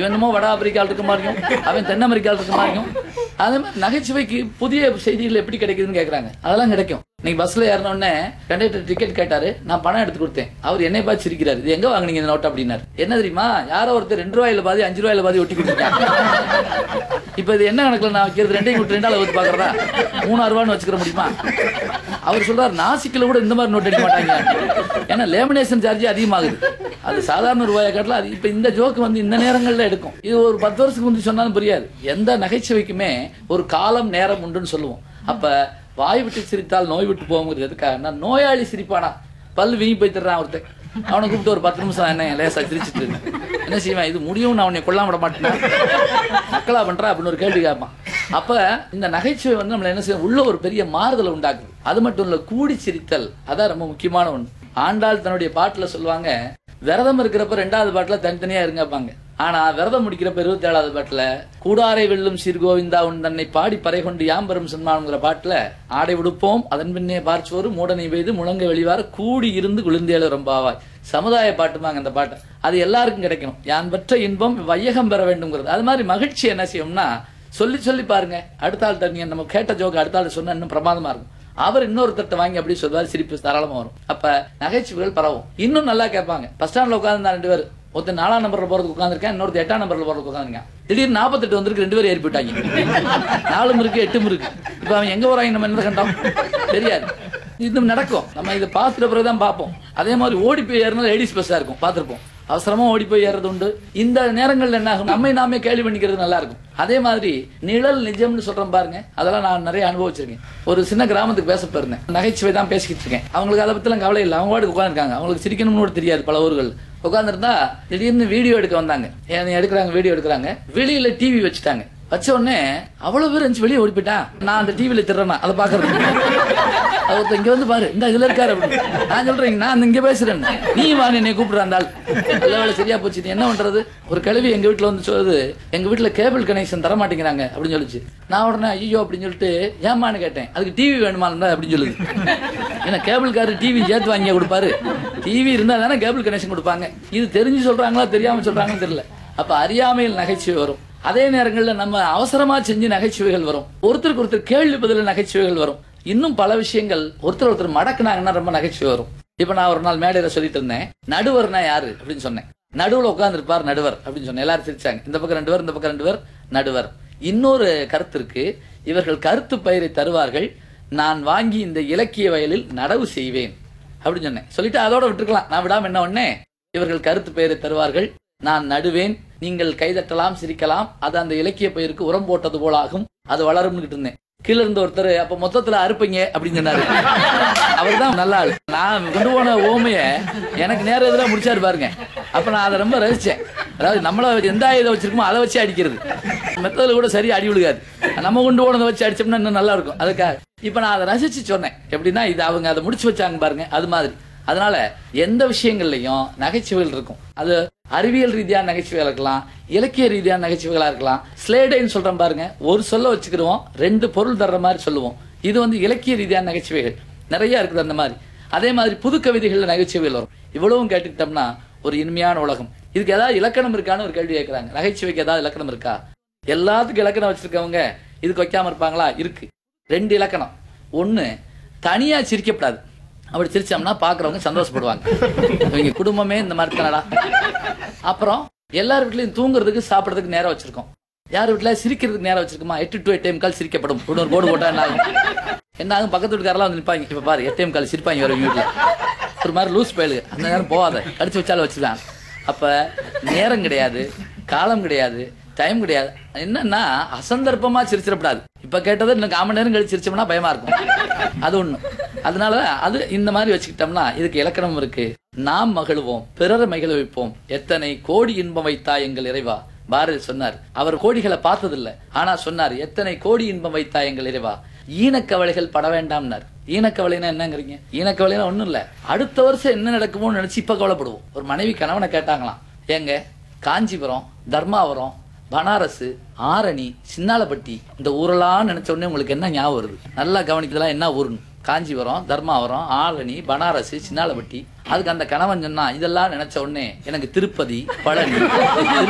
இவன் என்னமோ வட ஆப்பிரிக்காவில் இருக்க மாதிரியும் அவன் தென் அமெரிக்காவில் இருக்க மாதிரியும் அதே மாதிரி நகைச்சுவைக்கு புதிய செய்திகள் எப்படி கிடைக்குதுன்னு கேக்குறாங்க அதெல்லாம் கிடைக்கும் நீங்க பஸ்ல ஏறின உடனே கண்டக்டர் டிக்கெட் கேட்டாரு நான் பணம் எடுத்து கொடுத்தேன் அவர் என்னை பார்த்து சிரிக்கிறாரு இது எங்க வாங்குனீங்க இந்த நோட் அப்படின்னாரு என்ன தெரியுமா யாரோ ஒருத்தர் ரெண்டு ரூபாயில பாதி அஞ்சு ரூபாயில பாதி ஒட்டி கொடுத்துருக்காங்க இப்ப இது என்ன கணக்குல நான் வைக்கிறது ரெண்டையும் விட்டு ரெண்டால ஊத்து பாக்குறதா மூணாயிரம் ரூபான்னு வச்சுக்கிற முடியுமா அவர் சொல்றாரு நாசிக்கில் கூட இந்த மாதிரி நோட் அடிக்க மாட்டாங்க ஏன்னா லேமினேஷன் சார்ஜ் அதிகமாகுது அது சாதாரண ரூபாயை காட்டல அது இப்ப இந்த ஜோக்கு வந்து இந்த நேரங்கள்ல எடுக்கும் இது ஒரு பத்து வருஷத்துக்கு முந்தி சொன்னாலும் புரியாது எந்த நகைச்சுவைக்குமே ஒரு காலம் நேரம் உண்டுன்னு சொல்லுவோம் அப்ப வாய் விட்டு சிரித்தால் நோய் விட்டு போகுங்கிறது எதுக்காக நோயாளி சிரிப்பானா பல் வீங்கி போய் தர்றான் ஒருத்தன் அவனை கூப்பிட்டு ஒரு பத்து நிமிஷம் என்ன லேசா சிரிச்சிட்டு இரு. என்ன செய்வான் இது முடியும் நான் அவனை கொல்லாம விட மாட்டேன் மக்களா பண்ற அப்படின்னு ஒரு கேள்வி கேட்பான் அப்ப இந்த நகைச்சுவை வந்து நம்மள என்ன செய்யும் உள்ள ஒரு பெரிய மாறுதலை உண்டாக்குது அது மட்டும் இல்ல கூடி சிரித்தல் அதான் ரொம்ப முக்கியமான ஒண்ணு ஆண்டாள் தன்னுடைய பாட்டுல சொல்லுவாங்க விரதம் இருக்கிறப்ப ரெண்டாவது பாட்டுல தனித்தனியா இருங்கப்பாங்க ஆனா விரதம் முடிக்கிறப்ப இருபத்தி ஏழாவது பாட்டுல கூடாரை வெல்லும் சீர்கோவிந்தா உன் தன்னை பாடி பறை கொண்டு யாம்பெரும் சன்மானங்கிற பாட்டுல ஆடை உடுப்போம் அதன் பின்னே பார்ச்சோறு மூடனை பெய்து முழங்க வெளிவார கூடி இருந்து குளிர்ந்தேழ ரொம்பாவாய் சமுதாய பாட்டுமாங்க அந்த பாட்டு அது எல்லாருக்கும் கிடைக்கணும் யான் பெற்ற இன்பம் வையகம் பெற வேண்டும்ங்கிறது அது மாதிரி மகிழ்ச்சி என்ன செய்யும்னா சொல்லி சொல்லி பாருங்க அடுத்த ஆள் தண்ணி நம்ம கேட்ட ஜோக்கு அடுத்த ஆள் சொன்னா இன்னும் பிரமாதமா இருக்கும் அவர் இன்னொருத்தட்ட வாங்கி அப்படி சொல்வார் சிரிப்பு தாராளமா வரும் அப்ப நகைச்சுவைகள் பரவும் இன்னும் நல்லா கேட்பாங்க பஸ் ஸ்டாண்ட்ல உட்கார்ந்து ரெண்டு பேர் ஒருத்தர் நாலாம் நம்பர்ல போறதுக்கு உட்காந்துருக்கேன் இன்னொருத்தர் எட்டாம் நம்பர்ல போறதுக்கு உட்காந்துருக்கேன் திடீர்னு நாற்பத்தெட்டு வந்திருக்கு ரெண்டு பேரும் ஏறி போயிட்டாங்க நாலும் இருக்கு எட்டும் இருக்கு இப்ப அவன் எங்க வராங்க நம்ம என்ன கண்டோம் தெரியாது இது நடக்கும் நம்ம இதை பார்த்துட்ட பிறகுதான் பார்ப்போம் அதே மாதிரி ஓடி போய் ஏறினா லேடிஸ் பஸ்ஸா இருக்கும் பார்த்திருப்போம் அவசரமா ஓடி போய் ஏறது உண்டு இந்த நேரங்கள்ல என்ன ஆகும் நம்மை நாமே கேள்வி பண்ணிக்கிறது நல்லா இருக்கும் அதே மாதிரி நிழல் நிஜம்னு சொல்றேன் பாருங்க அதெல்லாம் நான் நிறைய அனுபவிச்சிருக்கேன் ஒரு சின்ன கிராமத்துக்கு பேச போயிருந்தேன் நகைச்சுவை தான் பேசிக்கிட்டு இருக்கேன் அவங்களுக்கு அதை பத்திலாம் கவலை இல்லை அவங்க வாட்டுக்கு உட்காந்துருக்காங்க அவங்களுக்கு சிரிக்கணும்னு கூட தெரியாது பல ஊர்கள் உட்காந்துருந்தா திடீர்னு வீடியோ எடுக்க வந்தாங்க என்னை எடுக்கிறாங்க வீடியோ எடுக்கிறாங்க வெளியில டிவி வச்சுட்டாங்க வச்ச உடனே அவ்வளவு பேர் இருந்துச்சு வெளியே ஓடி போயிட்டான் நான் அந்த டிவியில திறனா அதை பாக்குறது அது ஒருத்தன் இங்க வந்து பாரு இந்த இதுல இருக்காரு அப்படின்னு நான் சொல்றேன் நான் இங்க பேசுறேன் நீ வா என்னை கூப்பிடுற அந்த ஆள் நல்ல வேலை சரியா போச்சு நீ என்ன பண்றது ஒரு கிழவி எங்க வீட்டுல வந்து சொல்லுது எங்க வீட்டுல கேபிள் கனெக்ஷன் தர மாட்டேங்கிறாங்க அப்படின்னு சொல்லுச்சு நான் உடனே ஐயோ அப்படின்னு சொல்லிட்டு ஏமான்னு கேட்டேன் அதுக்கு டிவி வேணுமா அப்படின்னு சொல்லுது ஏன்னா கேபிள் காரு டிவி சேர்த்து வாங்கி கொடுப்பாரு டிவி இருந்தா தானே கேபிள் கனெக்ஷன் கொடுப்பாங்க இது தெரிஞ்சு சொல்றாங்களா தெரியாம சொல்றாங்கன்னு தெரியல அப்ப அறியாமையில் நகைச்சுவை வரும் அதே நேரங்கள்ல நம்ம அவசரமா செஞ்சு நகைச்சுவைகள் வரும் ஒருத்தருக்கு ஒருத்தர் கேள்வி பதில நகைச்சுவைகள் வரும் இன்னும் பல விஷயங்கள் ஒருத்தர் ஒருத்தர் மடக்குனாங்கன்னா ரொம்ப நகைச்சுவை வரும் இப்ப நான் ஒரு நாள் மேடையில சொல்லிட்டு இருந்தேன் நடுவர்னா யாரு அப்படின்னு சொன்னேன் நடுவுல உட்கார்ந்துருப்பார் நடுவர் அப்படின்னு சொன்னேன் எல்லாரும் சிரிச்சாங்க இந்த பக்கம் ரெண்டு பேர் இந்த பக்கம் ரெண்டு பேர் நடுவர் இன்னொரு கருத்து இருக்கு இவர்கள் கருத்து பயிரை தருவார்கள் நான் வாங்கி இந்த இலக்கிய வயலில் நடவு செய்வேன் அப்படின்னு சொன்னேன் சொல்லிட்டு அதோட விட்டுருக்கலாம் நான் விடாம என்ன ஒண்ணே இவர்கள் கருத்து பெயரை தருவார்கள் நான் நடுவேன் நீங்கள் கைதட்டலாம் சிரிக்கலாம் அது அந்த இலக்கிய பயிருக்கு உரம் போட்டது போல ஆகும் அது வளரும்னு இருந்தேன் கீழ இருந்த ஒருத்தர் அப்ப மொத்தத்துல அறுப்பீங்க அப்படின்னு சொன்னாரு அவர்தான் நல்ல ஆள் நான் கொண்டு போன ஓமைய எனக்கு நேர எதிராக முடிச்சாரு பாருங்க அப்ப நான் அதை ரொம்ப ரசிச்சேன் அதாவது நம்மள எந்த ஆயுதம் வச்சிருக்கோமோ அதை வச்சு அடிக்கிறது மெத்ததுல கூட சரியா அடி விழுகாது நம்ம கொண்டு போனதை வச்சு அடிச்சோம்னா இன்னும் நல்லா இருக்கும் அதுக்காக இப்ப நான் அதை ரசிச்சு சொன்னேன் எப்படின்னா இது அவங்க அதை முடிச்சு வச்சாங்க பாருங்க அது மாதிரி அதனால எந்த விஷயங்கள்லயும் நகைச்சுவைகள் இருக்கும் அது அறிவியல் ரீதியான நகைச்சுவைகள் இருக்கலாம் இலக்கிய ரீதியான நகைச்சுவைகளா இருக்கலாம் ஸ்லேடைன்னு சொல்றோம் பாருங்க ஒரு சொல்ல வச்சுக்கிடுவோம் ரெண்டு பொருள் தர்ற மாதிரி சொல்லுவோம் இது வந்து இலக்கிய ரீதியான நகைச்சுவைகள் நிறைய இருக்குது அந்த மாதிரி அதே மாதிரி புது கவிதைகள்ல நகைச்சுவைகள் வரும் இவ்வளவும் கேட்டுக்கிட்டோம்னா ஒரு இனிமையான உலகம் இதுக்கு ஏதாவது இலக்கணம் இருக்கான்னு ஒரு கேள்வி கேட்கறாங்க நகைச்சுவைக்கு ஏதாவது இலக்கணம் இருக்கா எல்லாத்துக்கும் இலக்கணம் வச்சிருக்கவங்க இதுக்கு வைக்காம இருப்பாங்களா இருக்கு ரெண்டு இலக்கணம் ஒண்ணு தனியா சிரிக்கப்படாது அப்படி சிரிச்சோம்னா பாக்குறவங்க சந்தோஷப்படுவாங்க இவங்க குடும்பமே இந்த மாதிரி தானடா அப்புறம் எல்லார் வீட்லயும் தூங்குறதுக்கு சாப்பிடுறதுக்கு நேரம் வச்சிருக்கோம் யார் வீட்ல சிரிக்கிறதுக்கு நேரம் வச்சிருக்கோமா எட்டு டு எட்டு கால் சிரிக்கப்படும் இப்படி ஒரு போர்டு போட்டா என்ன ஆகும் என்ன ஆகும் பக்கத்து வீட்டுக்காரெல்லாம் வந்து நிற்பாங்க இப்ப பாரு எட்டு கால் சிரிப்பாங்க வர வீட்டுல ஒரு மாதிரி லூஸ் பயலுங்க அந்த நேரம் போகாத கடிச்சு வச்சாலும் வச்சுதான் அப்ப நேரம் கிடையாது காலம் கிடையாது டைம் கிடையாது என்னன்னா அசந்தர்ப்பமா சிரிச்சிடக்கூடாது இப்ப கேட்டது இன்னும் காமன் நேரம் கழிச்சு சிரிச்சோம்னா பயமா இருக்கும் அது ஒண்ணு அதனால அது இந்த மாதிரி வச்சுக்கிட்டோம்னா இதுக்கு இலக்கணம் இருக்கு நாம் மகிழ்வோம் பிறரை மகிழ வைப்போம் எத்தனை கோடி இன்பம் வைத்தா எங்கள் இறைவா பாரதி சொன்னார் அவர் கோடிகளை பார்த்ததில்ல ஆனா சொன்னார் எத்தனை கோடி இன்பம் வைத்தா எங்கள் இறைவா ஈனக்கவலைகள் பட வேண்டாம்னார் ஈனக்கவலைனா என்னங்கிறீங்க ஈனக்கவலைனா ஒண்ணும் இல்ல அடுத்த வருஷம் என்ன நடக்குமோன்னு நினைச்சு இப்ப கவலைப்படுவோம் ஒரு மனைவி கணவனை கேட்டாங்களாம் ஏங்க காஞ்சிபுரம் தர்மாவரம் பனாரஸ் ஆரணி சின்னாலப்பட்டி இந்த ஊரெல்லாம் நினைச்ச உடனே உங்களுக்கு என்ன ஞாபகம் வருது நல்லா கவனிக்கிறதுலாம் என்ன ஊருன்னு காஞ்சிபுரம் தர்மாவரம் ஆரணி பனாரஸ் சின்னாலப்பட்டி அதுக்கு அந்த கணவன் சொன்னா இதெல்லாம் நினைச்ச உடனே எனக்கு திருப்பதி பழனி